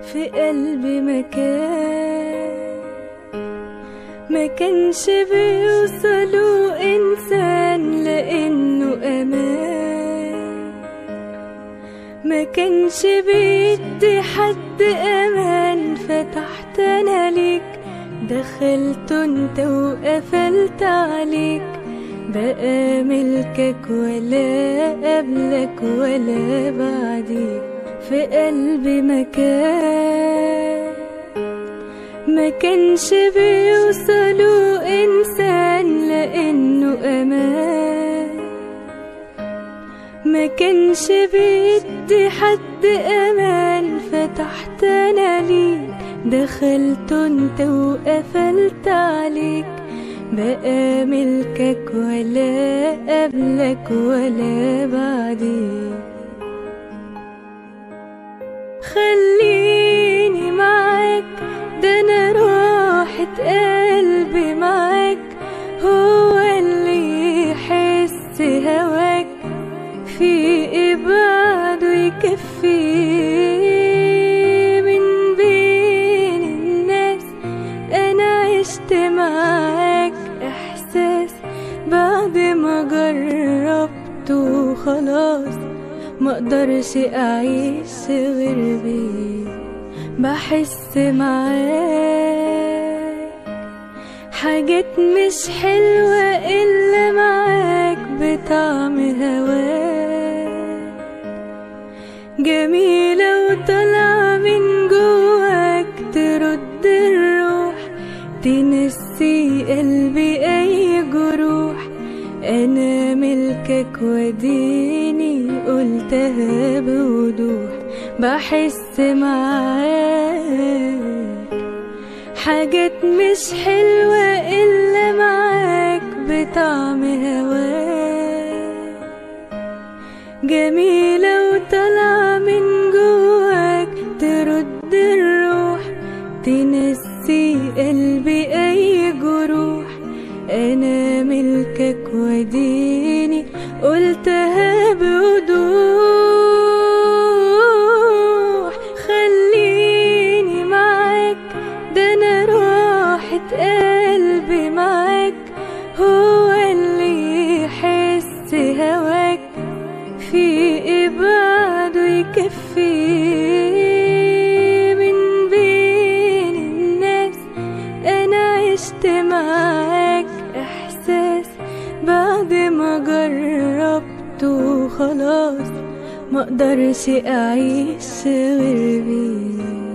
في قلبي مكان ما كانش بيوصله إنسان لأنه أمان ما كانش بيدي حد أمان فتحت أنا ليك دخلت انت وقفلت عليك بقى ملكك ولا قبلك ولا بعديك في قلبي مكان ما كانش بيوصله إنسان لأنه أمان ما كانش بيدي حد أمان فتحت أنا ليك دخلت انت وقفلت عليك بقى ملكك ولا قبلك ولا بعديك خليني معاك ده انا راحة قلبي معاك هو اللي يحس هواك في ايه بعده يكفيه من بين الناس انا عشت معاك احساس بعد ما جربته خلاص مقدرش اعيش غير بيه بحس معاك حاجات مش حلوة إلا معاك بطعم هواك جميلة وطالعة من جواك ترد الروح تنسي قلبي أي جروح أنا ملكك وديني قلتها بوضوح بحس معاك حاجات مش حلوة إلا معاك بطعم هواك جميلة وطالعة من جواك ترد الروح تنسي قلبي أي جروح أنا ملكك وديني قلتها بوضوح خليني معاك ده أنا راحة قلبي معاك هو اللي يحس هواك في إيه بعده يكفيه من بين الناس أنا عشت معاك إحساس بعد ما جربته خلاص مقدرش أعيش غير بيه